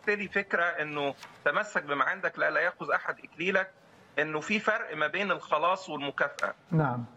وضحت لي فكره انه تمسك بما عندك لا لا ياخذ احد اكليلك انه في فرق ما بين الخلاص والمكافاه نعم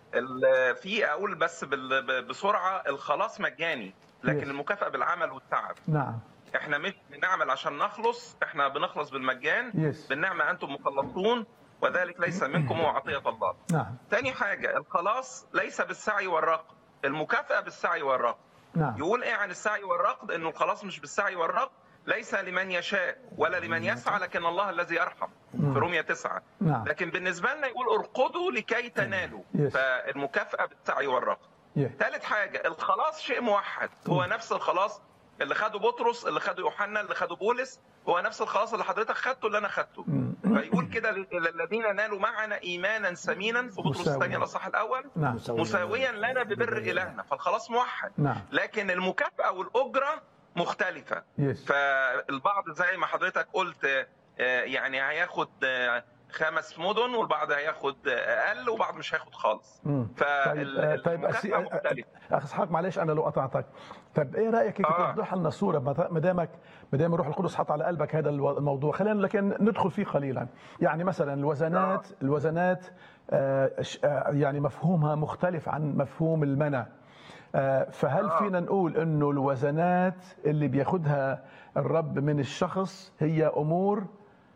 ال- في اقول بس بال- ب- بسرعه الخلاص مجاني لكن Yes. المكافاه بالعمل والتعب نعم احنا مش بنعمل عشان نخلص احنا بنخلص بالمجان Yes. بالنعمه انتم مخلصون وذلك ليس منكم هو عطيه الله نعم تاني حاجه الخلاص ليس بالسعي والرقد المكافاه بالسعي والرقد نعم يقول ايه عن السعي والرقد انه الخلاص مش بالسعي والرقد ليس لمن يشاء ولا لمن يسعى لكن الله الذي يرحم في رومية تسعة نعم لكن بالنسبة لنا يقول ارقدوا لكي تنالوا Yes. فالمكافأة بالسعي والرقد yeah. ثالث حاجة الخلاص شيء موحد هو نفس الخلاص اللي خده بطرس اللي خده يوحنا اللي خده بولس هو نفس الخلاص اللي حضرتك خدته اللي انا خدته فيقول كده للذين نالوا معنا ايمانا ثمينا في بطرس مساويا. الثانيه الاصحاح الاول نعم مساويا لنا ببر الهنا فالخلاص موحد نعم لكن المكافأة والأجرة مختلفة يس فالبعض زي ما حضرتك قلت آه، يعني هياخد آه، خمس مدن والبعض هياخد آه، أقل وبعض مش هياخد خالص مم. طيب آه، طيب أسي... فالمكافأة مختلفة اخ اسحاق معلش انا لو قطعتك طيب ايه رايك هيك آه. توضح لنا صوره ما دامك ما دام الروح القدس حط على قلبك هذا الو- الموضوع خلينا لكن ندخل فيه قليلا يعني مثلا الوزنات الوزنات آه، ش- آه، يعني مفهومها مختلف عن مفهوم المنى آه، فهل آه. فينا نقول انه الوزنات اللي بياخدها الرب من الشخص هي امور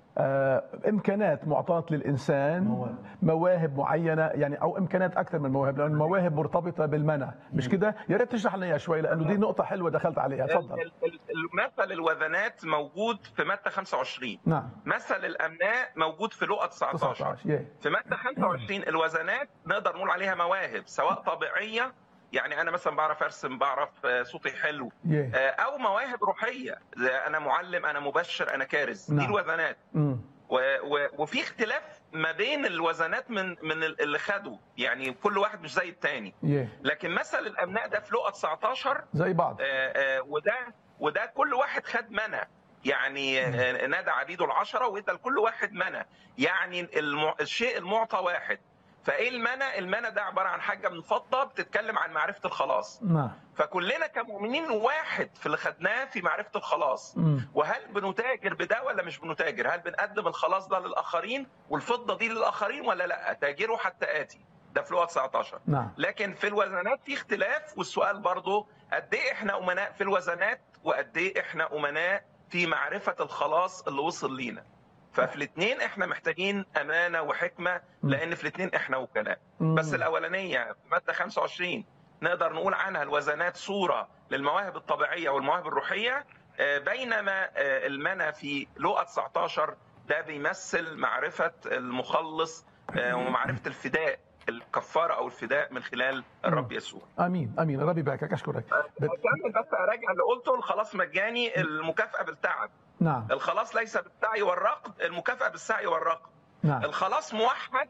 آه، امكانات معطاه للانسان مواهب معينه يعني او امكانات اكثر من مواهب لان المواهب مرتبطه بالمنى مش كده يا ريت تشرح لنا اياها شوي لانه دي نقطه حلوه دخلت عليها تفضل ال- ال- ال- مثل الوزنات موجود في متى 25 نعم مثل الأمناء موجود في لقا 19 19 ياه. في مادة 25 الوزنات نقدر نقول عليها مواهب سواء طبيعية يعني أنا مثلا بعرف أرسم بعرف آه، صوتي حلو ياه. آه، أو مواهب روحية زي أنا معلم أنا مبشر أنا كارز نعم. دي الوزنات مم. و- و- وفي اختلاف ما بين الوزنات من من اللي خدوا يعني كل واحد مش زي التاني ياه. لكن مثل الأبناء ده في لقا 19 زي بعض آه، آه، وده وده كل واحد خد منى يعني آه، نادى عبيده العشرة وادى لكل واحد منى يعني المع... الشيء المعطى واحد فايه المنى؟ المنى ده عباره عن حاجه من فضه بتتكلم عن معرفه الخلاص نعم فكلنا كمؤمنين واحد في اللي خدناه في معرفه الخلاص مم. وهل بنتاجر بده ولا مش بنتاجر؟ هل بنقدم الخلاص ده للاخرين والفضه دي للاخرين ولا لا؟ تاجروا حتى اتي ده في لقا 19 نعم لكن في الوزنات في اختلاف والسؤال برضه قد ايه احنا امناء في الوزنات وقد ايه احنا امناء في معرفه الخلاص اللي وصل لينا ففي الاثنين احنا محتاجين امانه وحكمه لان في الاثنين احنا وكلاء مم. بس الاولانيه في ماده 25 نقدر نقول عنها الوزنات صوره للمواهب الطبيعيه والمواهب الروحيه آه، بينما آه، المنى في لقا 19 ده بيمثل معرفه المخلص آه، ومعرفه الفداء الكفاره او الفداء من خلال الرب يسوع. امين امين ربي يباركك اشكرك ب... اكمل بس اراجع اللي قلته الخلاص مجاني المكافاه بالتعب، نعم الخلاص ليس بالسعي والرقد، المكافاه بالسعي والرقد. نعم الخلاص موحد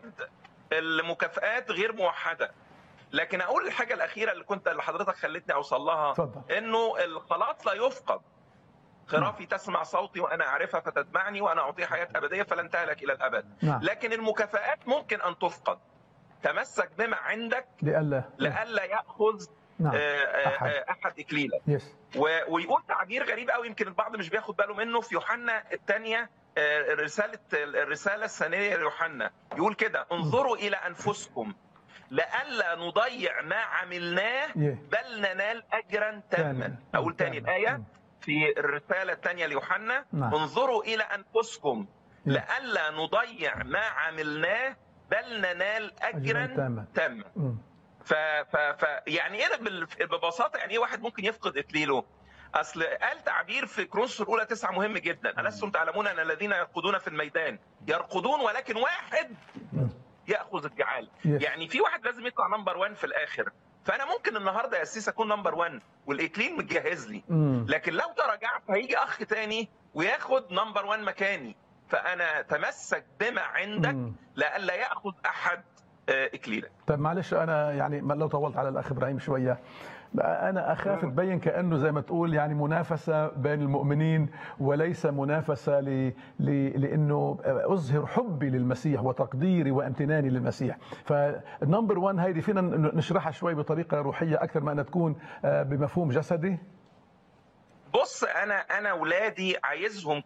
المكافآت غير موحده. لكن اقول الحاجه الاخيره اللي كنت اللي حضرتك خلتني اوصل لها اتفضل. انه الخلاص لا يفقد. خرافي تسمع صوتي وانا اعرفها فتتبعني وانا اعطيه حياه ابديه فلن تهلك الى الابد. نعم لكن المكافآت ممكن ان تفقد. تمسك بما عندك لئلا لئلا ياخذ نعم آه، آه، أحد. آه، احد اكليلا يس و- ويقول تعبير غريب قوي يمكن البعض مش بياخد باله منه في يوحنا الثانيه رساله الرساله الثانيه ليوحنا يقول كده انظروا الى انفسكم لئلا نضيع ما عملناه يه. بل ننال اجرا تاما تاما. اقول تاني تاما. الايه مم. في الرساله الثانيه ليوحنا نعم. انظروا الى انفسكم يه. لئلا نضيع ما عملناه بل ننال أجراً اجرا تاما. تاما مم. ف ف ف يعني ايه بال- ببساطه يعني ايه واحد ممكن يفقد اكليله؟ اصل قال تعبير في كرونس الاولى تسعه مهم جدا الستم تعلمون ان الذين يرقدون في الميدان يرقدون ولكن واحد ياخذ الجعال Yes. يعني في واحد لازم يطلع نمبر 1 في الاخر فانا ممكن النهارده يا اسيس اكون نمبر 1 والاكليل متجهز لي مم. لكن لو تراجعت هيجي اخ تاني وياخد نمبر 1 مكاني فانا تمسك بما عندك مم. لئلا ياخذ احد آه، اكليلك طيب معلش انا يعني ما- لو طولت على الاخ ابراهيم شويه انا اخاف تبين كانه زي ما تقول يعني منافسه بين المؤمنين وليس منافسه ل... ل... لانه اظهر حبي للمسيح وتقديري وامتناني للمسيح فالنمبر 1 هيدي فينا نشرحها شوي بطريقه روحيه اكثر ما انها تكون آه، بمفهوم جسدي بص انا انا ولادي عايزهم